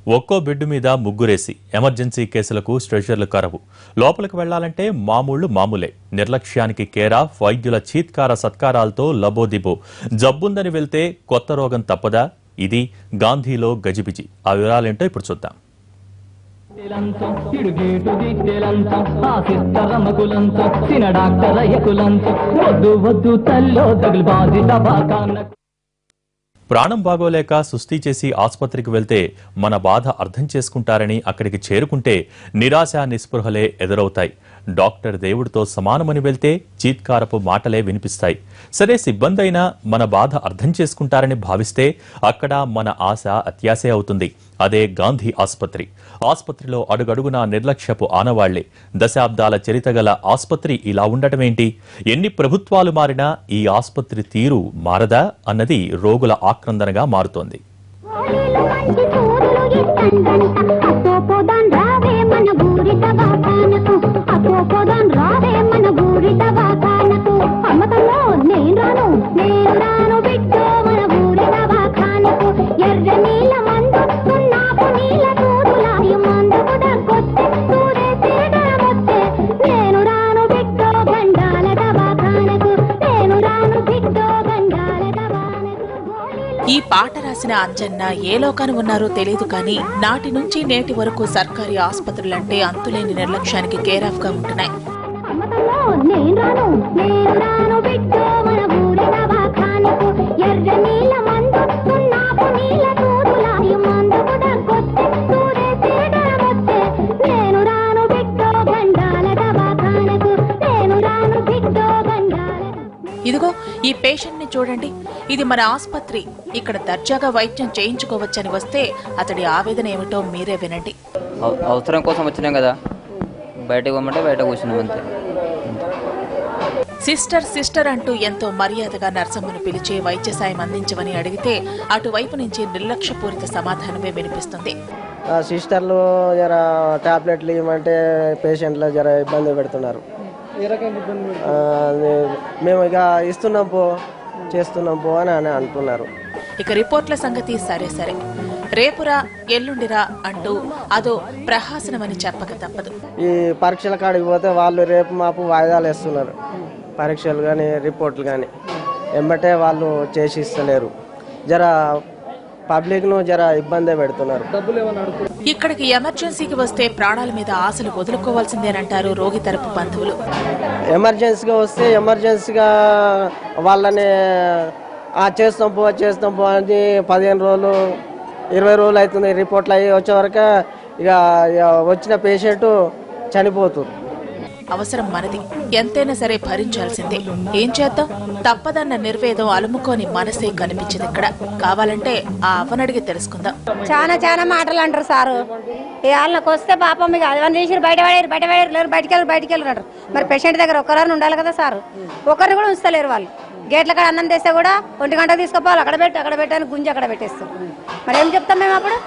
ఒక్కో బెడ్ మీద ముగ్గురేసి ఎమర్జెన్సీ కేసులకు స్ట్రెచర్లు కరవు లోపలికి వెళ్లాలంటే మామూళ్లు మామూలే నిర్లక్ష్యానికి కేరా వైద్యుల చీత్కార సత్కారాలతో లబోదిబో జబ్బుందని వెళ్తే కొత్త రోగం తప్పదా ఇది గాంధీలో గజిబిజి ఆ వివరాలేంటో ఇప్పుడు చూద్దాం లంచం ఇడుగేటు దిట్టెలంచం ఆ సిస్టర్ అమ్మకులంచం సిన డాక్టర్ అయ్యకులంచం వద్దు వద్దు తల్లో తగిలి బాజీ తబాకాన్న ప్రాణం బాగోలేక సుస్థి చేసి ఆసుపత్రికి వెళ్తే మన బాధ అర్థం చేసుకుంటారని అక్కడికి చేరుకుంటే నిరాశ నిస్పృహలే ఎదురవుతాయి డాక్టర్ దేవుడితో సమానమని వెళ్తే చీత్కారపు మాటలే వినిపిస్తాయి సరే సిబ్బంది అయినా మన బాధ అర్థం చేసుకుంటారని భావిస్తే అక్కడ మన ఆశ అత్యాశే అవుతుంది అదే గాంధీ ఆసుపత్రి ఆసుపత్రిలో అడుగడుగునా నిర్లక్ష్యపు ఆనవాళ్లే దశాబ్దాల చరితగల ఆసుపత్రి ఇలా ఉండటమేంటి ఎన్ని ప్రభుత్వాలు మారినా ఈ ఆసుపత్రి తీరు మారదా అన్నది రోగుల ఆక్రందనగా మారుతోంది గోళీలు మంచి సూదులు ఇట్టండంట అతో పోదాన్ రావే మన ఊరి దవాఖానకు అతో పోదాన్ రావే మన ఊరి దవాఖానకు అమ్మతల్లో నేను రాను నేను రాను బిడ్డో మన ఊరి దవాఖానకు ఎర్ర నీళ్ళ మందు సున్నాపు నీళ్ళ సూదులాయి మందుకు దగ్గొస్తే సూదే తిరగమొస్తే నేను రాను బిడ్డో గండాల దవాఖానకు నేను రాను బిడ్డో గండాల దవాఖానకు గోళీలు ఈ పాట రాసిన అంజన్న ఏ లోకాన ఉన్నారో తెలియదు కానీ నాటి నుంచి నేటి వరకు సర్కారీ ఆసుపత్రులంటే అంతులేని నిర్లక్ష్యానికి కేరాఫ్ గా ఉంటున్నాయి అమ్మతల్లో నేను రాను నేను రాను బిడ్డో మన ఊరి దవాఖానకు ఎర్ర నీళ్ళ మందు సున్నాపు నీళ్ళ సూదులాయి మందుకు దగ్గొస్తే సూదే తిరగమొస్తే నేను రాను బిడ్డో గండాల దవాఖానకు నేను రాను బిడ్డో గండాల ఇదిగో ఈ పేషెంట్ ని చూడండి ఇది మన ఆసుపత్రి ఇక్కడ దర్జాగా వైద్యం చేయించుకోవచ్చని వస్తే అతడి ఆవేదన ఏమిటో మీరే వినండి అవ- అవసరం కోసం వచ్చినాం కదా బయటకు పోమంటే బయట కూర్చున్నాం అంతే సిస్టర్ సిస్టర్ అంటూ ఎంతో మర్యాదగా నర్సమ్మను పిలిచి వైద్య సాయం అందించమని అడిగితే అటువైపు నుంచి నిర్లక్ష్యపూరిత సమాధానమే వినిపిస్తుంది ఆ సిస్టర్లు జర టాబ్లెట్లు ఇవ్వమంటే పేషెంట్లు జర ఇబ్బంది పెడుతున్నారు ఆ, అది మేము ఇక ఇస్తున్నాం పో చేస్తున్నాం పో అని అని అంటున్నారు ఇక రిపోర్ట్ల సంగతి సరే సరే రేపురా ఎల్లుండిరా అంటూ అదో ప్రహాసనమని చెప్పక తప్పదు ఈ పరీక్షల కాడికి పోతే వాళ్ళు రేపు మాపు వాయిదాలు వేస్తున్నారు పరీక్షలు కానీ రిపోర్ట్లు కానీ ఎమ్మటే వాళ్ళు చేసి ఇస్తలేరు జర పబ్లిక్ను జర ఇబ్బంది పెడుతున్నారు ఇక్కడికి ఎమర్జెన్సీకి వస్తే ప్రాణాల మీద ఆశలు వదులుకోవాల్సిందేనంటారు రోగి తరపు బంధువులు ఎమర్జెన్సీగా వస్తే ఎమర్జెన్సీగా వాళ్ళని ఆ చేస్తాం పో చేస్తాం పో అని పదిహేను రోజులు ఇరవై రోజులు అవుతుంది రిపోర్ట్లు అయ్యి వచ్చే వరకు ఇక ఇక వచ్చిన పేషెంట్ చనిపోతుంది అవసరం మనది ఎంతైనా సరే భరించాల్సిందే ఏం చేద్దాం తప్పదన్న నిర్వేదం అలుముకోని మనసే కనిపించింది ఇక్కడ కావాలంటే ఆ అవ్వనడిగి తెలుసుకుందాం చాలా చాలా మాటలు అంటారు సారు ఈ వాళ్ళకి వస్తే పాపం మీకు అవన్నీ చేసి బయట పడేరు బయట పడేరు లేరు బయటికి వెళ్ళరు బయటికి వెళ్ళరు అంటారు మరి పేషెంట్ దగ్గర ఒక్కరిని ఉండాలి కదా సారు ఒకరిని కూడా ఉంచలేరు వాళ్ళు గేట్ల కాడ అన్నం తెస్తే కూడా ఒంటి గంట తీసుకుపోవాలి అక్కడ పెట్టి అక్కడ పెట్టని గుంజి అక్కడ పెట్టేస్తారు మరి ఏం చెప్తాం మేము అప్పుడు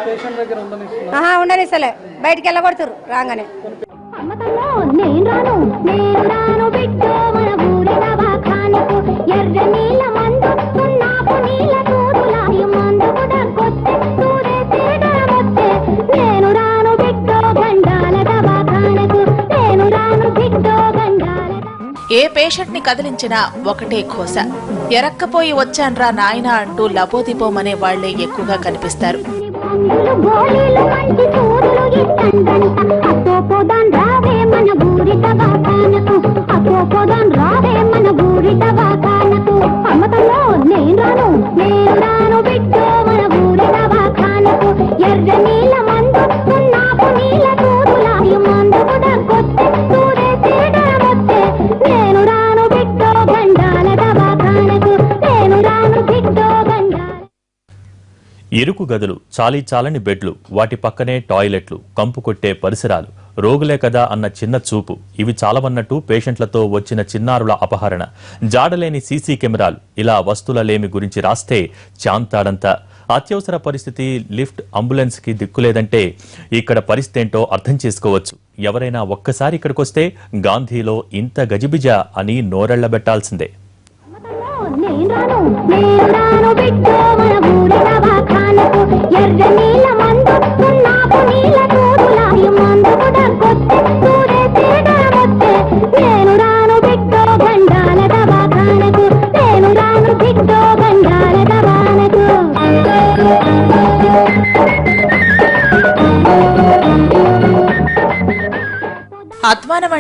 ఆహా ఉండనిస్తలే బయటికి వెళ్ళగొడుతురు రాగానే అమ్మతల్లో నేను రాను నేను రాను బిడ్డో మన ఊరి దవాఖానకు ఎర్ర నీళ్ళ మందు సున్నాపు నీళ్ళ సూదులాయి మందుకు దగ్గొస్తే సూదే తిరగమొస్తే నేను రాను బిడ్డో గండాల దవాఖానకు నేను రాను బిడ్డో గండాల ఏ పేషెంట్ ని కదిలించినా ఒకటే కోస ఎరక్కపోయి వచ్చాన్రా నాయనా అంటూ లబోదిబోమనే వాళ్లే ఎక్కువగా కనిపిస్తారు మందులు గోళీలు మంచి సూదులు ఇట్టండంట అతో పోదాన్ రావే మన ఊరి దవాఖానకు అతో పోదాన్ రావే మన ఊరి దవాఖానకు అమ్మతల్లో నేను రాను నేను రాను బిడ్డో మన ఊరి దవాఖానకు ఎర్ర నీళ్ళ మందు సున్నాపు నీళ్ళ సూదులాయి మందుకు దగ్గొస్తే సూదే తిరగమొస్తే నేను రాను బిడ్డో గండాల దవాఖానకు నేను రాను బిడ్డో గండాల ఇరుకు గదులు చాలీ చాలని బెడ్లు వాటి పక్కనే టాయిలెట్లు కంపు కొట్టే పరిసరాలు రోగులే కదా అన్న చిన్న చూపు ఇవి చాలవన్నట్టు పేషెంట్లతో వచ్చిన చిన్నారుల అపహరణ జాడలేని సీసీ కెమెరాలు ఇలా వస్తువుల లేమి గురించి రాస్తే చాంతాడంతా అత్యవసర పరిస్థితి లిఫ్ట్ అంబులెన్స్ కి దిక్కులేదంటే ఇక్కడ పరిస్థితి ఏంటో అర్థం చేసుకోవచ్చు ఎవరైనా ఒక్కసారి ఇక్కడికొస్తే గాంధీలో ఇంత గజిబిజ అని నోరెళ్లబెట్టాల్సిందే నేను రాను నేను రాను బిడ్డో మన ఊరి దవాఖానకు ఎర్ర నీళ్ళ మందు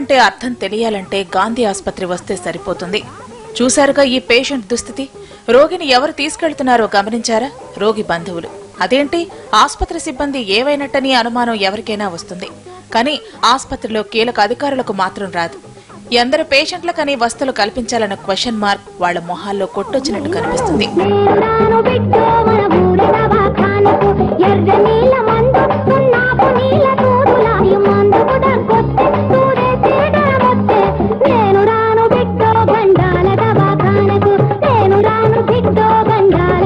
అంటే అర్థం తెలియాలంటే గాంధీ ఆసుపత్రి వస్తే సరిపోతుంది చూశారుగా ఈ పేషెంట్ దుస్థితి రోగిని ఎవరు తీసుకెళ్తున్నారో గమనించారా రోగి బంధువులు అదేంటి ఆసుపత్రి సిబ్బంది ఏవైనట్టని అనుమానం ఎవరికైనా వస్తుంది కానీ ఆసుపత్రిలో కీలక అధికారులకు మాత్రం రాదు ఎందరు పేషెంట్లకని వస్తువులు కల్పించాలన్న క్వశ్చన్ మార్క్ వాళ్ళ మొహాల్లో కొట్టొచ్చినట్టు కనిపిస్తుంది నేనురాను బిడ్డో మన ఊరి దవాఖానకు ఎర్ర నీల మందు సున్నాపు నీల తూరులాయి మందుకు దగ్గొస్తే తూరేసే డరమొస్తే నేను రాను బిడ్డో గండాల దవాఖానకు నేను రాను బిడ్డో గండాల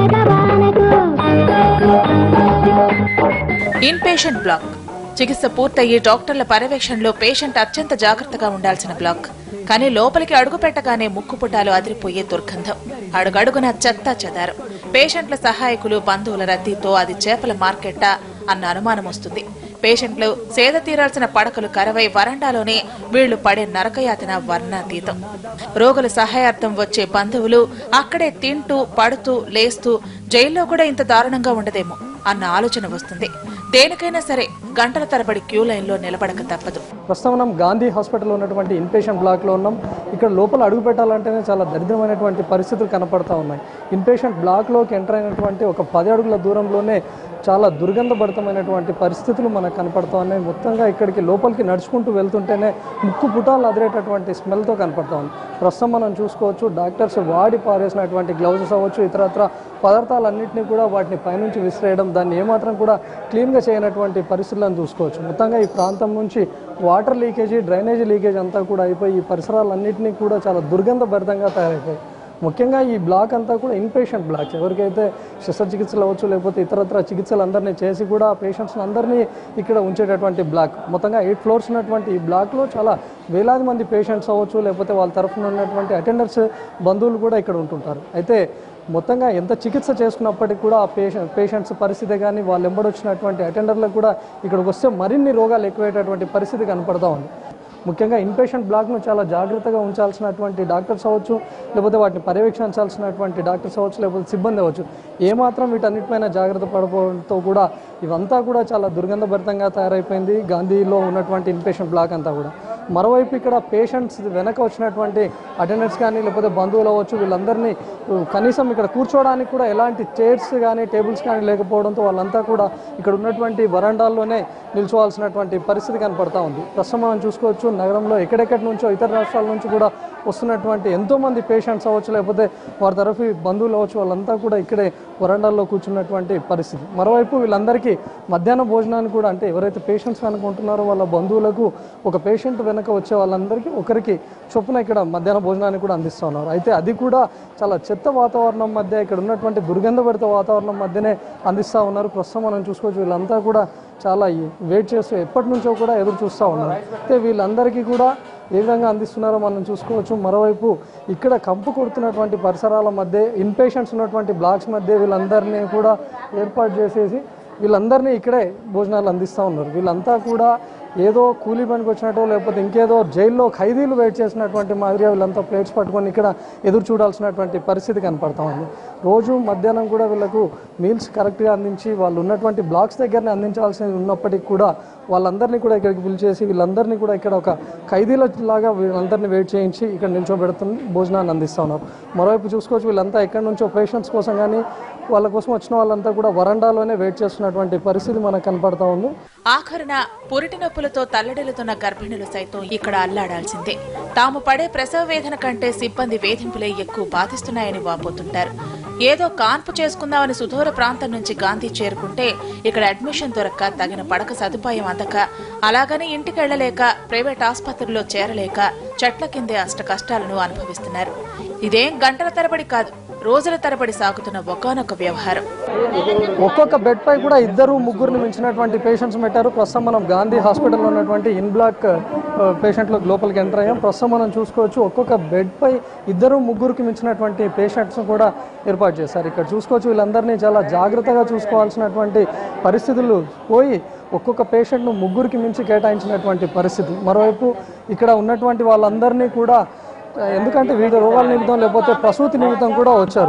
దవాఖానకు ఇన్ పేషెంట్ బ్లాక్ చికిత్స పూర్తయి డాక్టర్ల పర్యవేక్షణలో పేషెంట్ అత్యంత జాగ్రత్తగా ఉండాల్సిన బ్లాక్ కానీ లోపలికి అడుగు పెట్టగానే ముక్కుపుటాలు అదిరిపోయే దుర్గంధం అడుగడుగున చెత్త చెదారు పేషెంట్ల సహాయకులు బంధువుల రద్దీతో అది చేపల మార్కెట్టా అన్న అనుమానం వస్తుంది పేషెంట్లు సేద తీరాల్సిన పడకలు కరవై వరండాలోనే వీళ్లు పడే నరకయాతన వర్ణాతీతం రోగుల సహాయార్థం వచ్చే బంధువులు అక్కడే తింటూ పడుతూ లేస్తూ జైల్లో కూడా ఇంత దారుణంగా ఉండదేమో అన్న ఆలోచన వస్తుంది దేనికైనా సరే గంటల తరబడి క్యూ లైన్లో నిలబడక తప్పదు ప్రస్తుతం మనం గాంధీ హాస్పిటల్లో ఉన్నటువంటి ఇన్పేషెంట్ బ్లాక్లో ఉన్నాం ఇక్కడ లోపల అడుగు పెట్టాలంటేనే చాలా దరిద్రమైనటువంటి పరిస్థితులు కనపడతా ఉన్నాయి ఇన్పేషెంట్ బ్లాక్లోకి ఎంటర్ అయినటువంటి ఒక పది అడుగుల దూరంలోనే చాలా దుర్గంధభరితమైనటువంటి పరిస్థితులు మనకు కనపడతా ఉన్నాయి మొత్తంగా ఇక్కడికి లోపలికి నడుచుకుంటూ వెళ్తుంటేనే ముక్కు పుటాలు అదిరేటటువంటి స్మెల్తో కనపడతా ఉంది ప్రస్తుతం మనం చూసుకోవచ్చు డాక్టర్స్ వాడి పారేసినటువంటి గ్లౌజెస్ అవ్వచ్చు ఇతరత్ర పదార్థాలన్నింటినీ కూడా వాటిని పైనుంచి విసిరేయడం దాన్ని ఏమాత్రం కూడా క్లీన్గా చేయనటువంటి పరిస్థితులను చూసుకోవచ్చు మొత్తంగా ఈ ప్రాంతం నుంచి వాటర్ లీకేజీ డ్రైనేజీ లీకేజ్ అంతా కూడా అయిపోయి ఈ పరిసరాలన్నింటినీ కూడా చాలా దుర్గంధభరితంగా తయారైపోయాయి ముఖ్యంగా ఈ బ్లాక్ అంతా కూడా ఇన్పేషెంట్ బ్లాక్స్ ఎవరికైతే శస్త్రచికిత్సలు అవ్వచ్చు లేకపోతే ఇతరత్ర చికిత్సలు అందరినీ చేసి కూడా పేషెంట్స్ అందరినీ ఇక్కడ ఉంచేటటువంటి బ్లాక్ మొత్తంగా ఎయిట్ ఫ్లోర్స్ ఉన్నటువంటి ఈ బ్లాక్లో చాలా వేలాది మంది పేషెంట్స్ అవ్వచ్చు లేకపోతే వాళ్ళ తరఫున ఉన్నటువంటి అటెండర్స్ బంధువులు కూడా ఇక్కడ ఉంటుంటారు అయితే మొత్తంగా ఎంత చికిత్స చేసుకున్నప్పటికీ కూడా ఆ పేషెంట్ పేషెంట్స్ పరిస్థితి కానీ వాళ్ళు ఎంబడొచ్చినటువంటి అటెండర్లకు కూడా ఇక్కడికి వస్తే మరిన్ని రోగాలు ఎక్కువయ్యేటటువంటి పరిస్థితి కనపడతా ఉంది ముఖ్యంగా ఇన్పేషెంట్ బ్లాక్ను చాలా జాగ్రత్తగా ఉంచాల్సినటువంటి డాక్టర్స్ అవ్వచ్చు లేకపోతే వాటిని పర్యవేక్షించాల్సినటువంటి డాక్టర్స్ అవ్వచ్చు లేకపోతే సిబ్బంది అవ్వచ్చు ఏమాత్రం వీటన్నిటిపైన జాగ్రత్త పడకపోవడంతో కూడా ఇవంతా కూడా చాలా దుర్గంధభరితంగా తయారైపోయింది గాంధీలో ఉన్నటువంటి ఇన్పేషెంట్ బ్లాక్ అంతా కూడా మరోవైపు ఇక్కడ పేషెంట్స్ వెనక వచ్చినటువంటి అటెండెంట్స్ కానీ లేకపోతే బంధువులు అవ్వచ్చు వీళ్ళందరినీ ఉ, కనీసం ఇక్కడ కూర్చోవడానికి కూడా ఎలాంటి చైర్స్ కానీ టేబుల్స్ కానీ లేకపోవడంతో వాళ్ళంతా కూడా ఇక్కడ ఉన్నటువంటి వరండాల్లోనే నిల్చోవాల్సినటువంటి పరిస్థితి కనపడతా ఉంది ప్రస్తుతం మనం చూసుకోవచ్చు నగరంలో ఎక్కడెక్కడి నుంచో ఇతర రాష్ట్రాల నుంచి కూడా వస్తున్నటువంటి ఎంతోమంది పేషెంట్స్ అవ్వచ్చు లేకపోతే వారి తరఫు బంధువులు అవ్వచ్చు వాళ్ళంతా కూడా ఇక్కడే వరండాల్లో కూర్చున్నటువంటి పరిస్థితి మరోవైపు వీళ్ళందరికీ మధ్యాహ్న భోజనాన్ని కూడా అంటే ఎవరైతే పేషెంట్స్ వెనక ఉంటున్నారో వాళ్ళ బంధువులకు ఒక పేషెంట్ వెనక వచ్చే వాళ్ళందరికీ ఒకరికి చొప్పున ఇక్కడ మధ్యాహ్న భోజనాన్ని కూడా అందిస్తూ ఉన్నారు అయితే అది కూడా చాలా చెత్త వాతావరణం మధ్య ఇక్కడ ఉన్నటువంటి దుర్గంధభరిత వాతావరణం మధ్యనే అందిస్తూ ఉన్నారు ప్రస్తుతం మనం చూసుకోవచ్చు వీళ్ళంతా కూడా చాలా వెయిట్ చేస్తూ ఎప్పటి నుంచో కూడా ఎదురు చూస్తూ ఉన్నారు అయితే వీళ్ళందరికీ కూడా ఏ విధంగా అందిస్తున్నారో మనం చూసుకోవచ్చు మరోవైపు ఇక్కడ కంపు కొడుతున్నటువంటి పరిసరాల మధ్య ఇన్పేషెంట్స్ ఉన్నటువంటి బ్లాక్స్ మధ్య వీళ్ళందరినీ కూడా ఏర్పాటు చేసేసి వీళ్ళందరినీ ఇక్కడే భోజనాలు అందిస్తూ ఉన్నారు వీళ్ళంతా కూడా ఏదో కూలీ పనికి వచ్చినట్టు లేకపోతే ఇంకేదో జైల్లో ఖైదీలు వెయిట్ చేసినటువంటి మాదిరిగా వీళ్ళంతా ప్లేట్స్ పట్టుకొని ఇక్కడ ఎదురు చూడాల్సినటువంటి పరిస్థితి కనపడతా ఉంది రోజు మధ్యాహ్నం కూడా వీళ్ళకు మీల్స్ కరెక్ట్గా అందించి వాళ్ళు ఉన్నటువంటి బ్లాక్స్ దగ్గరనే అందించాల్సి ఉన్నప్పటికీ కూడా వాళ్ళందరినీ కూడా ఇక్కడికి పిలిచేసి వీళ్ళందరినీ కూడా ఇక్కడ ఒక ఖైదీల లాగా వీళ్ళందరినీ వెయిట్ చేయించి ఇక్కడ నిల్చోబెడుతుంది భోజనాన్ని అందిస్తూ ఉన్నారు మరోవైపు చూసుకోవచ్చు వీళ్ళంతా ఎక్కడి నుంచో పేషెంట్స్ కోసం కానీ వాళ్ళ కోసం వచ్చిన వాళ్ళంతా కూడా వరండాలోనే వెయిట్ చేస్తున్నటువంటి పరిస్థితి మనకు కనపడతా ఉంది ఆఖరున పురిటి నొప్పులతో తల్లడిల్లుతున్న గర్భిణులు సైతం ఇక్కడ అల్లాడాల్సిందే తాము పడే ప్రసవ వేదన కంటే సిబ్బంది వేధింపులే ఎక్కువ బాధిస్తున్నాయని వాపోతుంటారు ఏదో కాన్పు చేసుకుందామని సుదూర ప్రాంతం నుంచి గాంధీ చేరుకుంటే ఇక్కడ అడ్మిషన్ దొరక్క తగిన పడక సదుపాయం అందక అలాగని ఇంటికి వెళ్లలేక ప్రైవేట్ ఆసుపత్రిలో చేరలేక చెట్ల కిందే అష్ట కష్టాలను అనుభవిస్తున్నారు ఇదేం గంటల తరబడి కాదు రోజుల తరబడి సాగుతున్న ఒకానొక వ్యవహారం ఒక్కొక్క బెడ్ పై కూడా ఇద్దరు ముగ్గురిని మించినటువంటి పేషెంట్స్ పెట్టారు ప్రస్తుతం మనం గాంధీ హాస్పిటల్లో ఉన్నటువంటి ఇన్ బ్లాక్ పేషెంట్లు లోపలికి ఎంటర్ అయ్యాం ప్రస్తుతం మనం చూసుకోవచ్చు ఒక్కొక్క బెడ్ పై ఇద్దరు ముగ్గురికి మించినటువంటి పేషెంట్స్ కూడా ఏర్పాటు చేశారు ఇక్కడ చూసుకోవచ్చు వీళ్ళందరినీ చాలా జాగ్రత్తగా చూసుకోవాల్సినటువంటి పరిస్థితులు పోయి ఒక్కొక్క పేషెంట్ను ముగ్గురికి మించి కేటాయించినటువంటి పరిస్థితి మరోవైపు ఇక్కడ ఉన్నటువంటి వాళ్ళందరినీ కూడా ఎందుకంటే వివిధ రోగాల నిమిత్తం లేకపోతే ప్రసూతి నిమిత్తం కూడా వచ్చారు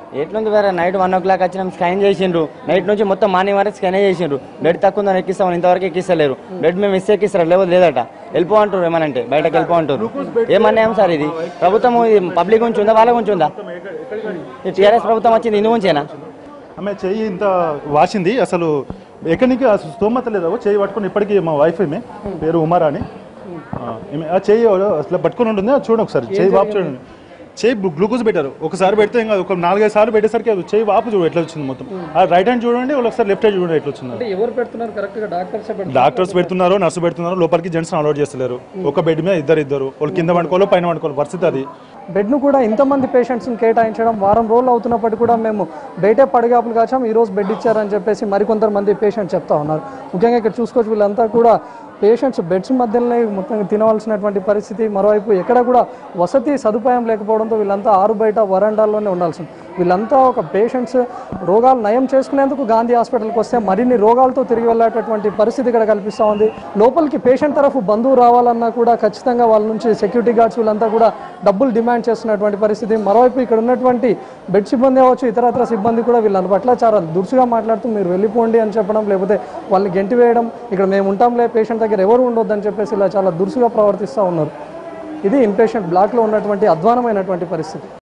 ఎట్లుంది వేరే నైట్ వన్ ఓ క్లాక్ వచ్చినాం స్కాన్ చేసిండ్రు నైట్ నుంచి మొత్తం మార్నింగ్ వరకు స్కాన్ చేసిండ్రు బ్లడ్ తక్కువ ఉందని ఎక్కిస్తాం ఇంతవరకు ఎక్కిస్తలేరు బ్లడ్ మేము ఇస్తే ఎక్కిస్తారు లేవో లేదట వెళ్ళిపో అంటారు ఏమనంటే బయటకు వెళ్ళిపో అంటారు ఏమన్నాం సార్ ఇది ప్రభుత్వం ఇది పబ్లిక్ గురించి ఉందా వాళ్ళ గురించి ఉందా టీఆర్ఎస్ ప్రభుత్వం వచ్చింది ఇందు గురించేనా ఆమె చెయ్యి ఇంత వాసింది అసలు ఎక్కడి నుంచి అసలు స్తోమత లేదు చెయ్యి పట్టుకుని ఇప్పటికీ మా వైఫ్ ఏమే పేరు ఉమారా అని ఆ, ఈమె ఆ చెయ్యి అసలు పట్టుకుని ఉంటుంది అది చూడండి ఒకసారి చెయ్యి వాపు చూడండి చెయ్యి గ్లూకోజ్ పెట్టారు ఒకసారి పెడితే ఇంకా ఒక నాలుగైదు సార్లు పెట్టేసరికి అది చెయ్యి వాపు చూడు ఎట్లా వచ్చింది మొత్తం ఆ రైట్ హ్యాండ్ చూడండి ఒకసారి లెఫ్ట్ హ్యాండ్ చూడండి ఎట్లా వచ్చింది అంటే ఎవరు పెడుతున్నారు కరెక్ట్గా డాక్టర్స్ డాక్టర్స్ పెడుతున్నారు నర్సు పెడుతున్నారు లోపలికి జెంట్స్ అలౌట్ చేస్తలేరు ఒక బెడ్ మీద ఇద్దరు ఇద్దరు వాళ్ళు కింద పండుకోవాలి పైన పండుకోవాలి పరిస్థితి అది బెడ్ను కూడా ఇంతమంది పేషెంట్స్ని కేటాయించడం వారం రోజులు అవుతున్నప్పటికీ కూడా మేము బయటే పడిగాపులు కాచాం ఈరోజు బెడ్ ఇచ్చారని చెప్పేసి మరికొంతమంది పేషెంట్స్ చెప్తా ఉన్నారు ముఖ్యంగా ఇక్కడ చూసుకోవచ్చు వీళ్ళంతా కూడా పేషెంట్స్ బెడ్స్ మధ్యలోనే మొత్తం తినవలసినటువంటి పరిస్థితి మరోవైపు ఎక్కడ కూడా వసతి సదుపాయం లేకపోవడంతో వీళ్ళంతా ఆరు బయట వరండాల్లోనే ఉండాల్సింది వీళ్ళంతా ఒక పేషెంట్స్ రోగాలు నయం చేసుకునేందుకు గాంధీ హాస్పిటల్కి వస్తే మరిన్ని రోగాలతో తిరిగి వెళ్ళేటటువంటి పరిస్థితి ఇక్కడ కల్పిస్తూ ఉంది లోపలికి పేషెంట్ తరఫు బంధువు రావాలన్నా కూడా ఖచ్చితంగా వాళ్ళ నుంచి సెక్యూరిటీ గార్డ్స్ వీళ్ళంతా కూడా డబ్బులు డిమాండ్ చేస్తున్నటువంటి పరిస్థితి మరోవైపు ఇక్కడ ఉన్నటువంటి బెడ్ సిబ్బంది అవ్వచ్చు ఇతరత్ర సిబ్బంది కూడా వీళ్ళ పట్ల చాలా దురుసుగా మాట్లాడుతూ మీరు వెళ్ళిపోండి అని చెప్పడం లేకపోతే వాళ్ళని గెంటి వేయడం ఇక్కడ మేము ఉంటాంలే పేషెంట్ దగ్గర ఎవరు ఉండొద్దని చెప్పేసి ఇలా చాలా దురుసుగా ప్రవర్తిస్తూ ఉన్నారు ఇది ఇన్పేషెంట్ బ్లాక్లో ఉన్నటువంటి అధ్వానమైనటువంటి పరిస్థితి